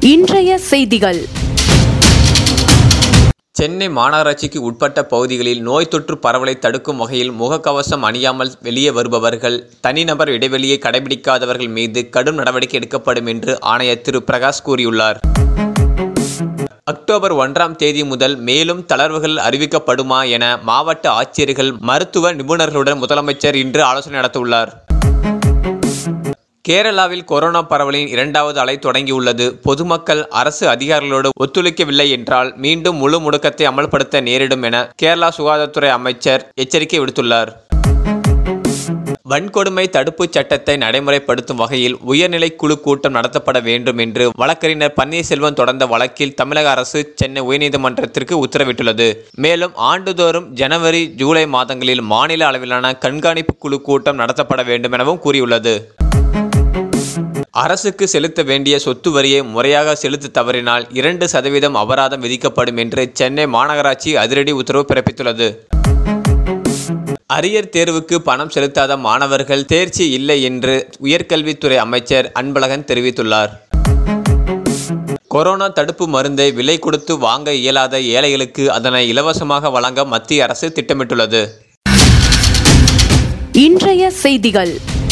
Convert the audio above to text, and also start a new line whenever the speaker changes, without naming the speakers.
இன்றைய செய்திகள்
சென்னை மாநகராட்சிக்கு உட்பட்ட பகுதிகளில் நோய் தொற்று பரவலை தடுக்கும் வகையில் முகக்கவசம் அணியாமல் வெளியே வருபவர்கள் தனிநபர் இடைவெளியை கடைபிடிக்காதவர்கள் மீது கடும் நடவடிக்கை எடுக்கப்படும் என்று ஆணையர் திரு பிரகாஷ் கூறியுள்ளார் அக்டோபர் ஒன்றாம் தேதி முதல் மேலும் தளர்வுகள் அறிவிக்கப்படுமா என மாவட்ட ஆட்சியர்கள் மருத்துவ நிபுணர்களுடன் முதலமைச்சர் இன்று ஆலோசனை நடத்தவுள்ளார் கேரளாவில் கொரோனா பரவலின் இரண்டாவது அலை தொடங்கியுள்ளது பொதுமக்கள் அரசு அதிகாரிகளோடு ஒத்துழைக்கவில்லை என்றால் மீண்டும் முழு முடக்கத்தை அமல்படுத்த நேரிடும் என கேரளா சுகாதாரத்துறை அமைச்சர் எச்சரிக்கை விடுத்துள்ளார் வன்கொடுமை தடுப்புச் சட்டத்தை நடைமுறைப்படுத்தும் வகையில் உயர்நிலை குழு கூட்டம் நடத்தப்பட வேண்டும் என்று வழக்கறிஞர் பன்னீர்செல்வம் தொடர்ந்த வழக்கில் தமிழக அரசு சென்னை உயர்நீதிமன்றத்திற்கு உத்தரவிட்டுள்ளது மேலும் ஆண்டுதோறும் ஜனவரி ஜூலை மாதங்களில் மாநில அளவிலான கண்காணிப்பு குழு கூட்டம் நடத்தப்பட வேண்டும் எனவும் கூறியுள்ளது அரசுக்கு செலுத்த வேண்டிய சொத்து வரியை முறையாக செலுத்த தவறினால் இரண்டு சதவீதம் அபராதம் விதிக்கப்படும் என்று சென்னை மாநகராட்சி அதிரடி உத்தரவு பிறப்பித்துள்ளது அரியர் தேர்வுக்கு பணம் செலுத்தாத மாணவர்கள் தேர்ச்சி இல்லை என்று உயர்கல்வித்துறை அமைச்சர் அன்பழகன் தெரிவித்துள்ளார் கொரோனா தடுப்பு மருந்தை விலை கொடுத்து வாங்க இயலாத ஏழைகளுக்கு அதனை இலவசமாக வழங்க மத்திய அரசு திட்டமிட்டுள்ளது
இன்றைய செய்திகள்